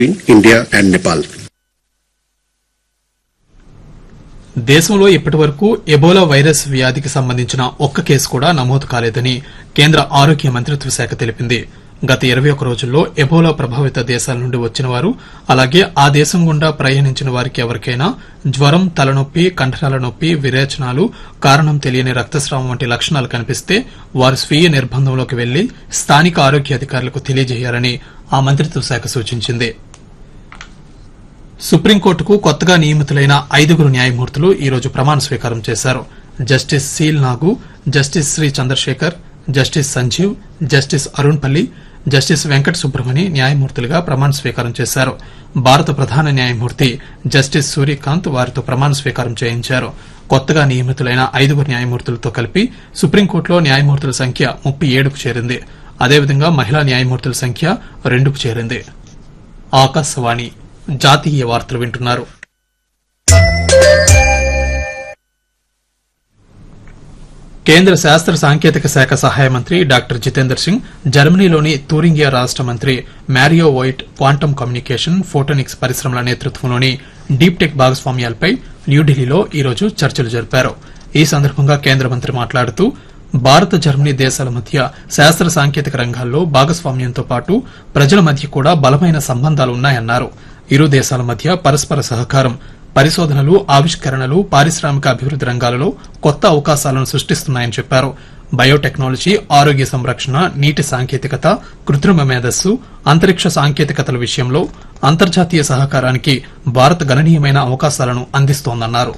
in India and Nepal. దేశంలో ఇప్పటి వరకు ఎబోలా వైరస్ వ్యాధికి సంబంధించిన ఒక్క కేసు కూడా నమోదు కాలేదని కేంద్ర ఆరోగ్య మంత్రిత్వ శాఖ తెలిపింది గత ఇరవై ఒక్క రోజుల్లో ఎబోలా ప్రభావిత దేశాల నుండి వచ్చిన వారు అలాగే ఆ దేశం గుండా ప్రయాణించిన వారికి ఎవరికైనా జ్వరం తలనొప్పి కంఠరాల నొప్పి విరేచనాలు కారణం తెలియని రక్తస్రావం వంటి లక్షణాలు కనిపిస్తే వారు స్వీయ నిర్బంధంలోకి వెళ్లి స్థానిక ఆరోగ్య అధికారులకు తెలియజేయాలని ఆ మంత్రిత్వ శాఖ సూచించింది సుప్రీంకోర్టుకు కొత్తగా నియమితులైన ఐదుగురు న్యాయమూర్తులు ఈ రోజు ప్రమాణ స్వీకారం చేశారు justice Sheel Nagu justice Sri Chandrasekhar justice Sanjeev justice Arun Palli justice Venkata Subrahmani న్యాయమూర్తులుగా ప్రమాణ స్వీకారం చేశారు భారత ప్రధాన న్యాయమూర్తి జస్టిస్ సూర్యకాంత్ వారితో ప్రమాణ స్వీకారం చేయించారు కొత్తగా నియమితులైన ఐదుగురు న్యాయమూర్తులతో కలిపి సుప్రీంకోర్టులో న్యాయమూర్తుల సంఖ్య ముప్పై ఏడుకు చేరింది అదేవిధంగా మహిళా న్యాయమూర్తుల సంఖ్య రెండుకు చేరింది ఆకాశవాణి జాతీయ వార్తలు వింటున్నారు కేంద్ర శాస్త్ర సాంకేతిక శాఖ సహాయ మంత్రి డాక్టర్ జితేందర్ సింగ్ జర్మనీలోని తూరింగియా రాష్ట మంత్రి Mario Voigt quantum communication photonics పరిశ్రమల నేతృత్వంలోని డీప్ టెక్ భాగస్వామ్యాలపై న్యూఢిల్లీలో ఈ రోజు చర్చలు జరిపారు ఈ సందర్భంగా కేంద్ర మంత్రి మాట్లాడుతూ భారత జర్మనీ దేశాల మధ్య శాస్త్ర సాంకేతిక రంగాల్లో భాగస్వామ్యంతో పాటు ప్రజల మధ్య కూడా బలమైన సంబంధాలు ఉన్నాయన్నారు ఇరు దేశాల మధ్య పరస్పర సహకారం పరిశోధనలు ఆవిష్కరణలు పారిశ్రామిక అభివృద్ది రంగాలలో కొత్త అవకాశాలను సృష్టిస్తున్నాయని చెప్పారు బయోటెక్నాలజీ ఆరోగ్య సంరక్షణ నీటి సాంకేతికత కృత్రిమ మేధస్సు అంతరిక్ష సాంకేతికతల విషయంలో అంతర్జాతీయ సహకారానికి భారత్ గణనీయమైన అవకాశాలను అందిస్తోందన్నారు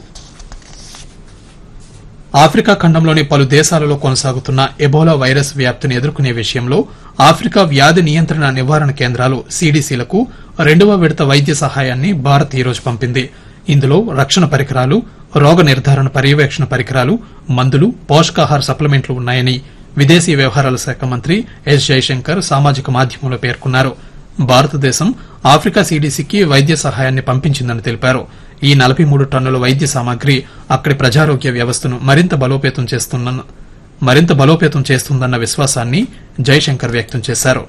ఆఫ్రికా ఖండంలోని పలు దేశాలలో కొనసాగుతున్న ఎబోలా వైరస్ వ్యాప్తిని ఎదుర్కొనే విషయంలో ఆఫ్రికా వ్యాధి నియంత్రణ నివారణ కేంద్రాలు సీడీసీలకు రెండవ విడత వైద్య సహాయాన్ని భారత్ ఈ రోజు పంపింది ఇందులో రక్షణ పరికరాలు రోగ నిర్ధారణ పర్యవేక్షణ పరికరాలు మందులు పోషకాహార సప్లిమెంట్లు ఉన్నాయని విదేశీ వ్యవహారాల శాఖ మంత్రి ఎస్ జైశంకర్ సామాజిక మాధ్యమంలో పేర్కొన్నారు భారతదేశం ఆఫ్రికా సీడీసీకి వైద్య సహాయాన్ని పంపించిందని తెలిపారు ఈ నలభై మూడు టన్నుల వైద్య సామాగ్రి అక్కడి ప్రజారోగ్య వ్యవస్థను మరింత బలోపేతం చేస్తున్న మరింత బలోపేతం చేస్తుందన్న విశ్వాసాన్ని జైశంకర్ వ్యక్తం చేశారు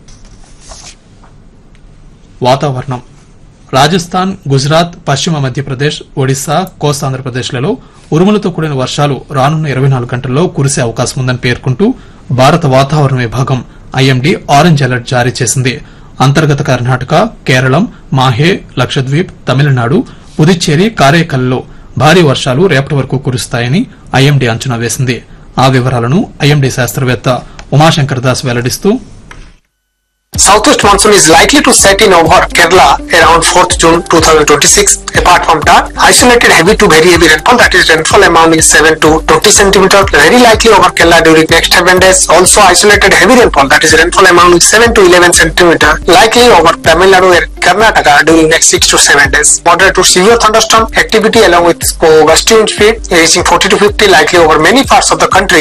వాతావరణం రాజస్థాన్ గుజరాత్ పశ్చిమ మధ్యప్రదేశ్ ఒడిశా కోస్తాంధ్రప్రదేశ్లలో ఉరుములతో కూడిన వర్షాలు రానున్న ఇరవై నాలుగు గంటల్లో కురిసే అవకాశం ఉందని పేర్కొంటూ భారత వాతావరణ విభాగం ఐఎండీ ఆరెంజ్ అలర్ట్ జారీ చేసింది అంతర్గత కర్ణాటక కేరళం మాహే లక్షద్వీప్ తమిళనాడు పుదుచ్చేరి కారైకల్లో భారీ వర్షాలు రేపటి వరకు కురుస్తాయని ఐఎండీ అంచనా వేసింది ఆ వివరాలను ఐఎండీ శాస్త్రవేత్త Umashankar Das వెల్లడిస్తూ Southwest monsoon is likely to set in over Kerala around 4th June 2026. Apart from that, isolated heavy to very heavy rainfall that is rainfall amounting 7 to 20 centimeter very likely over Kerala during next 7 days. Also isolated heavy rainfall that is rainfall amounting 7 to 11 centimeter likely over Tamil Nadu and Karnataka during next 6 to 7 days. Moderate to severe thunderstorm activity along with uh, gusty wind speed reaching 40 to 50 likely over many parts of the country.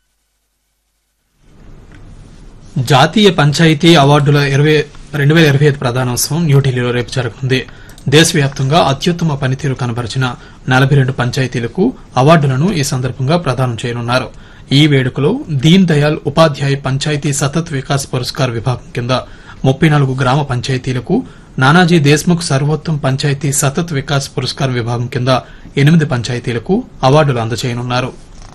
జాతీయ పంచాయతీ అవార్డుల ఇరవై రెండు వేల ఇరవై ఐదు ప్రధానోత్సవం న్యూఢిల్లీలో రేపు జరగనుంది దేశవ్యాప్తంగా అత్యుత్తమ పనితీరు కనబరిచిన నలభై రెండు పంచాయతీలకు అవార్డులను ఈ సందర్భంగా ప్రదానం చేయనున్నారు ఈ వేడుకలో దీన్ దయాల్ ఉపాధ్యాయ పంచాయతీ సతత్ వికాస్ పురస్కార్ విభాగం కింద ముప్పై నాలుగు గ్రామ పంచాయతీలకు నానాజీ దేశ్ముఖ్ సర్వోత్తమ్ పంచాయతీ సతత్ వికాస్ పురస్కార్ విభాగం కింద ఎనిమిది పంచాయతీలకు అవార్డులు అందజేయనున్నారు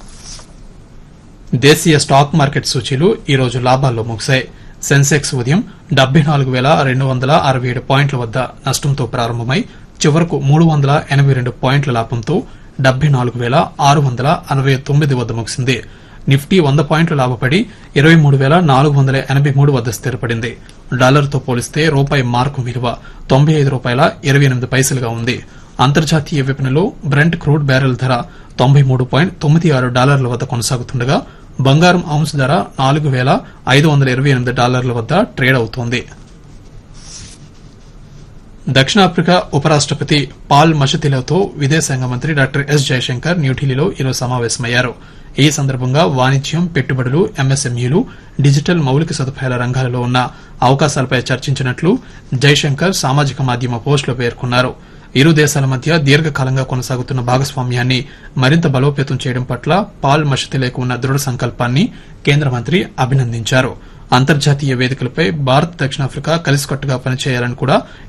దేశీయ స్టాక్ మార్కెట్ సూచీలు ఈ రోజు లాభాల్లో ముగిశాయి సెన్సెక్స్ ఉదయం డెబ్బై నాలుగు వేల రెండు వందల అరవై ఏడు పాయింట్ల వద్ద నష్టంతో ప్రారంభమై చివరకు మూడు వందల ఎనభై రెండు పాయింట్ల లాభంతో డెబ్బై నాలుగు వేల ఆరు వందల అరవై తొమ్మిది వద్ద ముగిసింది నిఫ్టీ వంద పాయింట్లు లాభపడి ఇరవై మూడు వేల నాలుగు వందల ఎనభై మూడు వద్ద స్థిరపడింది డాలర్తో పోలిస్తే రూపాయి మార్కు విలువ తొంభై ఐదు రూపాయల ఇరవై ఎనిమిది పైసలుగా ఉంది అంతర్జాతీయ విపణిలో బ్రెంట్ క్రూడ్ బ్యారెల్ ధర తొంభై మూడు పాయింట్ తొమ్మిది ఆరు డాలర్ల వద్ద కొనసాగుతుండగా బంగారం ఔన్స్ ధర నాలుగు వేల ఐదు వందల ఇరవై ఎనిమిది డాలర్ల వద్ద ట్రేడ్ అవుతోంది దక్షిణాఫ్రికా ఉపరాష్టపతి పాల్ మషతిలతో విదేశాంగ మంత్రి డాక్టర్ ఎస్ జయశంకర్ న్యూఢిల్లీలో ఈరోజు సమావేశమయ్యారు ఈ సందర్భంగా వాణిజ్యం పెట్టుబడులు ఎంఎస్ఎంఈలు డిజిటల్ మౌలిక సదుపాయాల రంగాలలో ఉన్న అవకాశాలపై చర్చించినట్లు జైశంకర్ సామాజిక మాధ్యమ పోస్టులో పేర్కొన్నారు ఇరు దేశాల మధ్య దీర్ఘకాలంగా కొనసాగుతున్న భాగస్వామ్యాన్ని మరింత బలోపేతం చేయడం పట్ల పాల్ మషతిలేకు ఉన్న దృఢ సంకల్పాన్ని కేంద్ర మంత్రి అభినందించారు అంతర్జాతీయ వేదికలపై భారత్ దక్షిణాఫ్రికా కలిసికట్టుగా పనిచేయాలని కూడా